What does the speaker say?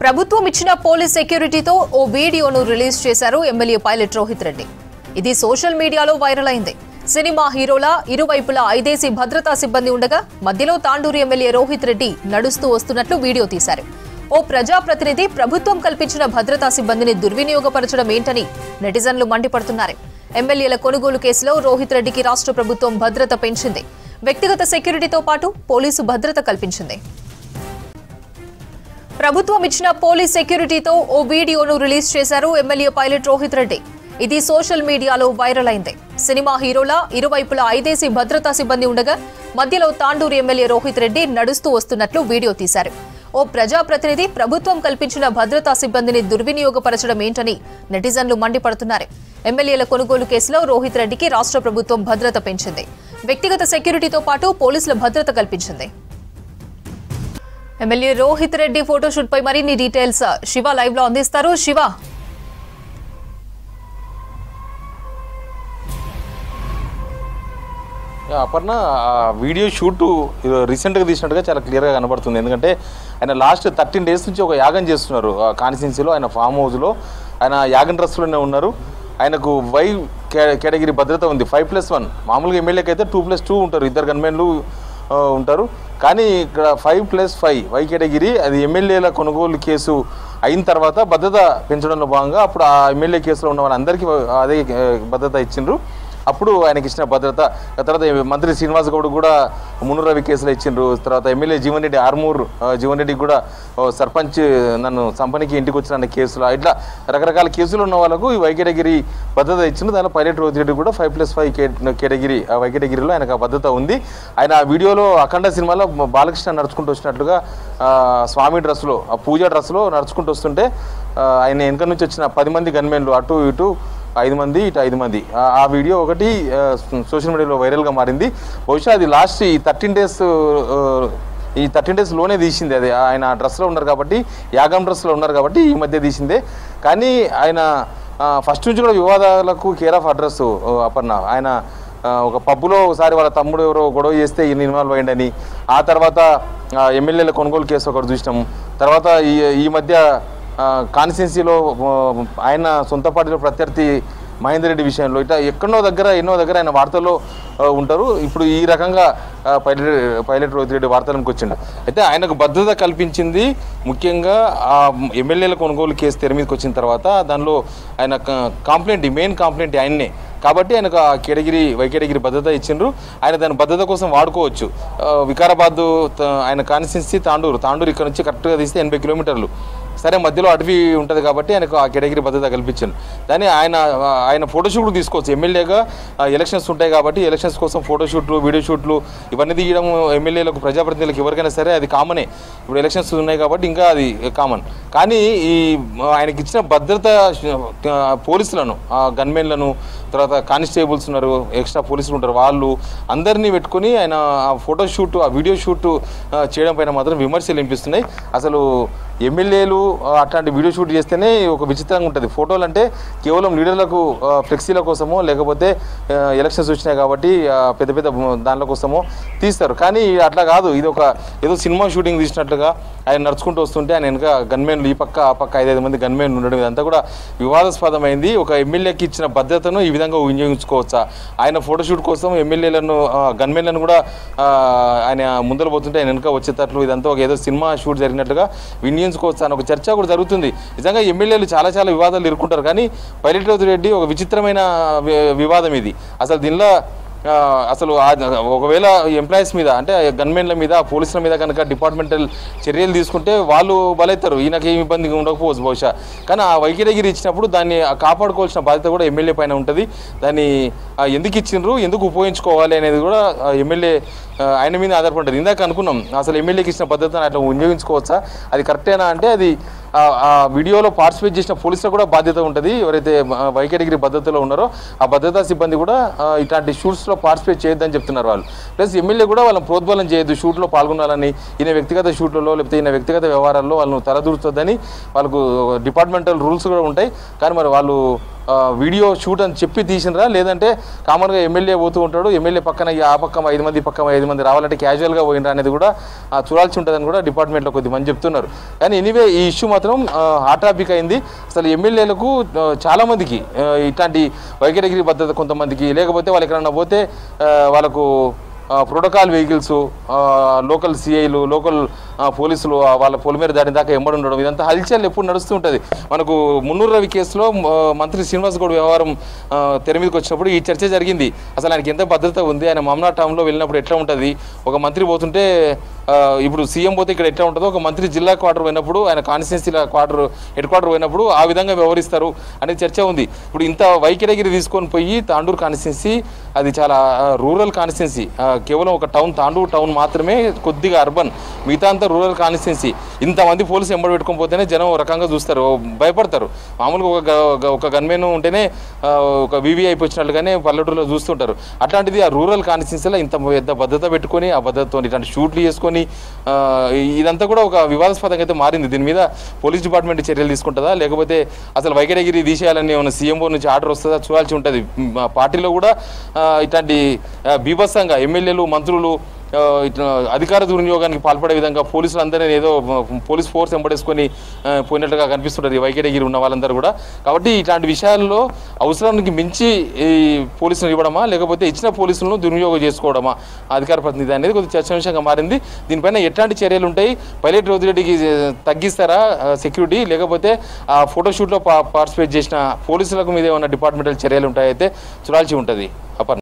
ప్రభుత్వం ఇచ్చిన పోలీస్ సెక్యూరిటీతో ఓ వీడియోను రిలీజ్ చేశారు ఎమ్మెల్యే పైలట్ రోహిత్ రెడ్డి ఇది సోషల్ మీడియాలో వైరల్ అయింది సినిమా హీరోలా ఇరువైపులా ఐదేసి భద్రతా సిబ్బంది ఉండగా మధ్యలో తాండూరు ఎమ్మెల్యే రోహిత్ రెడ్డి నడుస్తూ వస్తున్నట్లు వీడియో తీశారు ఓ ప్రజాప్రతినిధి ప్రభుత్వం కల్పించిన భద్రతా సిబ్బందిని దుర్వినియోగపరచడం ఏంటని నెటిజన్లు మండిపడుతున్నారు ఎమ్మెల్యేల కొనుగోలు కేసులో రోహిత్ రెడ్డికి రాష్ట్ర ప్రభుత్వం భద్రత పెంచింది వ్యక్తిగత సెక్యూరిటీతో పాటు పోలీసు భద్రత కల్పించింది ప్రభుత్వం ఇచ్చిన పోలీస్ సెక్యూరిటీతో ఓ వీడియోను రిలీజ్ చేశారు ఎమ్మెల్యే పైలట్ రోహిత్ రెడ్డి ఇది సోషల్ మీడియాలో వైరల్ అయింది సినిమా హీరోలా ఇరువైపులా ఐదేసి భద్రతా సిబ్బంది ఉండగా మధ్యలో తాండూరు ఎమ్మెల్యే రోహిత్ రెడ్డి నడుస్తూ వస్తున్నట్లు వీడియో తీశారు ఓ ప్రజాప్రతినిధి ప్రభుత్వం కల్పించిన భద్రతా సిబ్బందిని దుర్వినియోగపరచడం ఏంటని నెటిజన్లు మండిపడుతున్నారు ఎమ్మెల్యేల కొనుగోలు కేసులో రోహిత్ రెడ్డికి రాష్ట్ర ప్రభుత్వం భద్రత పెంచింది వ్యక్తిగత సెక్యూరిటీతో పాటు పోలీసుల భద్రత కల్పించింది ఎమ్మెల్యే రోహిత్ రెడ్డి ఫోటోషూట్ పై మరిన్ని డీటెయిల్స్ శివ లైవ్ లో అందిస్తారు శివ యా, అపర్ణ ఆ వీడియో షూట్ రీసెంట్గా తీసినట్టుగా చాలా క్లియర్గా కనబడుతుంది ఎందుకంటే ఆయన లాస్ట్ థర్టీన్ డేస్ నుంచి ఒక యాగం చేస్తున్నారు కాన్స్టిట్యున్సీలో ఆయన ఫామ్ హౌస్లో ఆయన యాగం డ్రెస్లోనే ఉన్నారు ఆయనకు వై కేటగిరీ భద్రత ఉంది ఫైవ్ ప్లస్ వన్ మామూలుగా ఎమ్మెల్యేకి అయితే టూ ప్లస్ టూ ఉంటారు ఇద్దరు గన్మెన్లు ఆ, ఉంటారు కానీ ఇక్కడ five plus five Y category అది ఎమ్మెల్యేల కొనుగోలు కేసు అయిన తర్వాత భద్రత పెంచడంలో భాగంగా అప్పుడు ఆ ఎమ్మెల్యే కేసులో ఉన్న వాళ్ళందరికీ అదే ఆ, భద్రత ఇచ్చిండ్రు అప్పుడు ఆయనకి ఇచ్చిన భద్రత ఆ తర్వాత మంత్రి శ్రీనివాస్ గౌడ్ కూడా మున్ను రవి కేసులో ఇచ్చిండ్రు తర్వాత ఎమ్మెల్యే జీవన్ రెడ్డి ఆర్మూర్ ఆ, జీవన్ రెడ్డికి కూడా ఓ సర్పంచ్ నన్ను సంపనికి ఇంటికి వచ్చిన కేసులు ఇట్లా రకరకాల కేసులు ఉన్న వాళ్ళకు ఈ వైకేటగిరి భద్రత ఇచ్చిండ్రు దానిలో పైలట్ రోజు రెడ్డి కూడా ఫైవ్ ప్లస్ ఫైవ్ కేటగిరీ ఆ వైకేటగిరిలో ఆయనకు ఆ భద్రత ఉంది ఆయన ఆ వీడియోలో అఖండ సినిమాలో బాలకృష్ణ నడుచుకుంటూ వచ్చినట్లుగా ఆ, స్వామి డ్రెస్లో ఆ పూజ డ్రెస్లో నడుచుకుంటూ వస్తుంటే ఆ, ఆయన వెనక నుంచి వచ్చిన పది మంది గన్మెన్లు అటు ఇటు ఐదు మంది ఇటు ఐదు మంది ఆ- ఆ వీడియో ఒకటి ఆ, సోషల్ మీడియాలో వైరల్గా మారింది బహుశా అది లాస్ట్ ఈ థర్టీన్ డేస్ ఈ థర్టీన్ డేస్లోనే తీసింది అది ఆయన డ్రెస్లో ఉన్నారు కాబట్టి యాగం డ్రెస్లో ఉన్నారు కాబట్టి ఈ మధ్య తీసిందే కానీ ఆయన ఫస్ట్ నుంచి కూడా వివాదాలకు కేర్ ఆఫ్ అడ్రస్ అపర్ణ ఆయన ఆ, ఒక పబ్బులో ఒకసారి వాళ్ళ తమ్ముడు ఎవరో గొడవ చేస్తే ఈయన ఇన్వాల్వ్ అయ్యిండని ఆ తర్వాత ఆ, ఎమ్మెల్యేల కొనుగోలు కేసు ఒకటి చూసినాం తర్వాత ఈ ఈ మధ్య కాన్స్టిట్యున్సీలో ఆయన సొంత పార్టీలో ప్రత్యర్థి మహేందర్ రెడ్డి విషయంలో ఇట్లా ఎక్కడో దగ్గర ఎన్నో దగ్గర ఆయన వార్తల్లో ఆ, ఉంటారు ఇప్పుడు ఈ రకంగా ఆ, పైలట్ పైలట్ రోహిత్ రెడ్డి వార్తలకు వచ్చిండు అయితే ఆయనకు భద్రత కల్పించింది ముఖ్యంగా ఆ ఎమ్మెల్యేల కొనుగోలు కేసు తెర మీదకి వచ్చిన తర్వాత దానిలో ఆయన కాంప్లైంట్ మెయిన్ కాంప్లైంట్ ఆయన్నే కాబట్టి ఆయనకు ఆ కేటగిరీ వై కేటగిరీ భద్రత ఇచ్చిండ్రు ఆయన దాని భద్రత కోసం వాడుకోవచ్చు ఆ, వికారాబాద్ త- ఆయన కాన్స్టిట్యున్సీ తాండూరు తాండూరు ఇక్కడ నుంచి కరెక్ట్గా తీస్తే ఎనభై కిలోమీటర్లు సరే మధ్యలో అటవీ ఉంటుంది కాబట్టి ఆయనకు ఆ కేటగిరీ భద్రత కల్పించాను దాన్ని ఆయన ఆయన ఫోటోషూట్లు తీసుకోవచ్చు ఎమ్మెల్యేగా ఎలక్షన్స్ ఉంటాయి కాబట్టి ఎలక్షన్స్ కోసం ఫోటోషూట్లు వీడియో షూట్లు ఇవన్నీ తీయడం ఎమ్మెల్యేలకు ప్రజాప్రతినిధులకు ఎవరికైనా సరే అది కామనే ఇప్పుడు ఎలక్షన్స్ ఉన్నాయి కాబట్టి ఇంకా అది కామన్ కానీ ఈ ఆయనకి ఇచ్చిన భద్రత ఆ, పోలీసులను ఆ గన్మెన్లను తర్వాత కానిస్టేబుల్స్ ఉన్నారు ఎక్స్ట్రా పోలీసులు ఉంటారు వాళ్ళు అందరినీ పెట్టుకొని ఆయన ఆ ఫోటో షూట్ ఆ వీడియో షూట్ ఆ, చేయడం పైన మాత్రం విమర్శలు వినిపిస్తున్నాయి అసలు ఎమ్మెల్యేలు ఆ, అట్లాంటి వీడియో షూట్ చేస్తేనే ఒక విచిత్రంగా ఉంటుంది ఫోటోలు అంటే కేవలం లీడర్లకు ఆ, ఫ్లెక్సీల కోసమో లేకపోతే ఆ, ఎలక్షన్స్ వచ్చినాయి కాబట్టి ఆ, పెద్ద పెద్ద దానిల కోసమో తీస్తారు కానీ అట్లా కాదు ఇది ఒక ఏదో సినిమా షూటింగ్ తీసినట్లుగా ఆయన నడుచుకుంటూ వస్తుంటే ఆయన వెనక గన్మెన్లు ఈ పక్క ఆ పక్క ఐదైదు మంది గన్మెన్లు ఉండడం ఇదంతా కూడా వివాదాస్పదమైంది ఒక ఎమ్మెల్యేకి ఇచ్చిన భద్రతను ఈ విధంగా వినియోగించుకోవచ్చా ఆయన ఫోటోషూట్ కోసం ఎమ్మెల్యేలను గన్మెన్లను కూడా ఆ, ఆయన ముందర పోతుంటే ఆయన వెనక వచ్చేటట్లు ఇదంతా ఒక ఏదో సినిమా షూట్ జరిగినట్టుగా వినియోగించుకోవచ్చా అని ఒక చర్చ కూడా జరుగుతుంది నిజంగా ఎమ్మెల్యేలు చాలా చాలా వివాదాలు ఇరుక్కుంటారు కానీ పైలట్ రెడ్డి ఒక విచిత్రమైన వి- వివాదం ఇది అసలు దీనిలో ఆ, అసలు ఆ- ఒకవేళ ఎంప్లాయీస్ మీద అంటే గన్మెన్ల మీద పోలీసుల మీద కనుక డిపార్ట్మెంటల్ చర్యలు తీసుకుంటే వాళ్ళు బలవుతారు ఈయనకి ఏమి ఇబ్బంది ఉండకపోవచ్చు బహుశా కానీ ఆ వైఖరిగిరి ఇచ్చినప్పుడు దాన్ని ఆ కాపాడుకోవాల్సిన బాధ్యత కూడా ఎమ్మెల్యే పైన ఉంటుంది దాన్ని ఆ, ఎందుకు ఇచ్చిండ్రు ఎందుకు ఉపయోగించుకోవాలి అనేది కూడా ఆ, ఎమ్మెల్యే ఆ, ఆయన మీద ఆధారపడ్డది ఇందాక అనుకున్నాం అసలు ఎమ్మెల్యేకి ఇచ్చిన పద్ధతిని అట్లా వినియోగించుకోవచ్చా అది కరెక్టేనా అంటే అది ఆ ఆ వీడియోలో పార్టిసిపేట్ చేసిన పోలీసులకు కూడా బాధ్యత ఉంటుంది ఎవరైతే వై కేటగిరీ భద్రతలో ఉన్నారో ఆ భద్రతా సిబ్బంది కూడా ఆ, ఇట్లాంటి షూట్స్లో పార్టిసిపేట్ చేయొద్దని చెప్తున్నారు వాళ్ళు ప్లస్ ఎమ్మెల్యే కూడా వాళ్ళని ప్రోద్బలం చేయొద్దు షూట్లో పాల్గొనాలని ఈయన వ్యక్తిగత షూట్లలో లేకపోతే ఈయన వ్యక్తిగత వ్యవహారాల్లో వాళ్ళను తలదూర్చొద్దని వాళ్ళకు డిపార్ట్మెంటల్ రూల్స్ కూడా ఉంటాయి కానీ మరి వాళ్ళు ఆ, వీడియో షూట్ అని చెప్పి తీసినరా లేదంటే కామన్గా ఎమ్మెల్యే పోతూ ఉంటాడు ఎమ్మెల్యే పక్కన ఈ ఆ పక్క ఐదు మంది ఈ పక్క ఐదు మంది రావాలంటే క్యాజువల్గా పోయినరా అనేది కూడా ఆ, చూడాల్సి ఉంటుందని కూడా డిపార్ట్మెంట్లో కొద్ది మంది చెప్తున్నారు కానీ ఎనీవే ఈ ఇష్యూ మాత్రం హాట్ టాపిక్ అయింది అసలు ఎమ్మెల్యేలకు ఆ, చాలామందికి ఆ, ఇట్లాంటి వైఖరిగిరి భద్రత కొంతమందికి లేకపోతే వాళ్ళు ఎక్కడన్నా పోతే ఆ, వాళ్ళకు ప్రోటోకాల్ వెహికల్స్ లోకల్ సిఐలు లోకల్ పోలీసులు ఆ, వాళ్ళ పొలిమేర దాని దాకా ఎంబడి ఉండడం ఇదంతా హల్చల్ ఎప్పుడు నడుస్తూ ఉంటుంది మనకు మున్నూరు రవి కేసులో ఆ, మంత్రి శ్రీనివాస్ గౌడ్ వ్యవహారం ఆ, తెర మీదకి వచ్చినప్పుడు ఈ చర్చ జరిగింది అసలు ఆయనకి ఎంత భద్రత ఉంది ఆయన మమనా టౌన్లో వెళ్ళినప్పుడు ఎట్లా ఉంటుంది ఒక మంత్రి పోతుంటే ఆ, ఇప్పుడు సీఎం పోతే ఇక్కడ ఎట్లా ఉంటుందో ఒక మంత్రి జిల్లా క్వార్టర్ పోయినప్పుడు ఆయన కాన్స్టిట్యున్సీల క్వార్టర్ హెడ్ క్వార్టర్ పోయినప్పుడు ఆ విధంగా వ్యవహరిస్తారు అనే చర్చ ఉంది ఇప్పుడు ఇంత వైఖరిగిరి తీసుకొని పోయి తాండూరు కాన్స్టిట్యున్సీ అది చాలా రూరల్ కాన్స్టిట్యున్సీ కేవలం ఒక టౌన్ తాండూరు టౌన్ మాత్రమే కొద్దిగా అర్బన్ మిగతా అంతా రూరల్ కాన్స్టిట్యున్సీ ఇంతమంది పోలీసు ఎంబడి పెట్టుకొని పోతేనే జనం ఒక రకంగా చూస్తారు ఓ భయపడతారు మామూలుగా ఒక గ- ఒక- ఒక గన్మెన్ ఉంటేనే ఆ, ఒక వివి అయిపోయినట్లుగానే పల్లెటూరులో చూస్తుంటారు అట్లాంటిది ఆ రూరల్ కాన్స్టిట్యున్సీలో ఇంత పెద్ద భద్రత పెట్టుకొని ఆ భద్రతతో ఇట్లాంటి షూట్లు చేసుకొని ఆ, ఇదంతా కూడా ఒక వివాదాస్పదంగా అయితే మారింది దీని మీద పోలీస్ డిపార్ట్మెంట్ చర్యలు తీసుకుంటుందా లేకపోతే అసలు వైఖరిగిరి తీసేయాలని ఏమైనా సీఎంఓ నుంచి ఆర్డర్ వస్తుందా చూడాల్సి ఉంటుంది మా పార్టీలో కూడా ఆ, ఇట్లాంటి ఆ, బీభత్సంగా ఎమ్మెల్యేలు మంత్రులు ఆ, ఇట్లా అధికార దుర్వినియోగానికి పాల్పడే విధంగా పోలీసులు అందరినీ ఏదో ఆ, పోలీస్ ఫోర్స్ ఎంబడేసుకొని ఆ, పోయినట్లుగా కనిపిస్తుంటారు ఈ వైఖరిగిరి ఉన్న వాళ్ళందరూ కూడా కాబట్టి ఇట్లాంటి విషయాల్లో అవసరానికి మించి ఈ పోలీసులు ఇవ్వడమా లేకపోతే ఇచ్చిన పోలీసులను దుర్వినియోగం చేసుకోవడమా అధికార ప్రతినిధి అనేది కొద్దిగా చర్చనీయాంశంగా మారింది దీనిపైన ఎట్లాంటి చర్యలు ఉంటాయి పైలట్ రోజిరెడ్డికి తగ్గిస్తారా సెక్యూరిటీ లేకపోతే ఆ ఫోటోషూట్లో పా పార్టిసిపేట్ చేసిన పోలీసులకు మీద ఏమైనా డిపార్ట్మెంటల్ చర్యలు ఉంటాయైతే చూడాల్సి ఉంటుంది అపర్ణ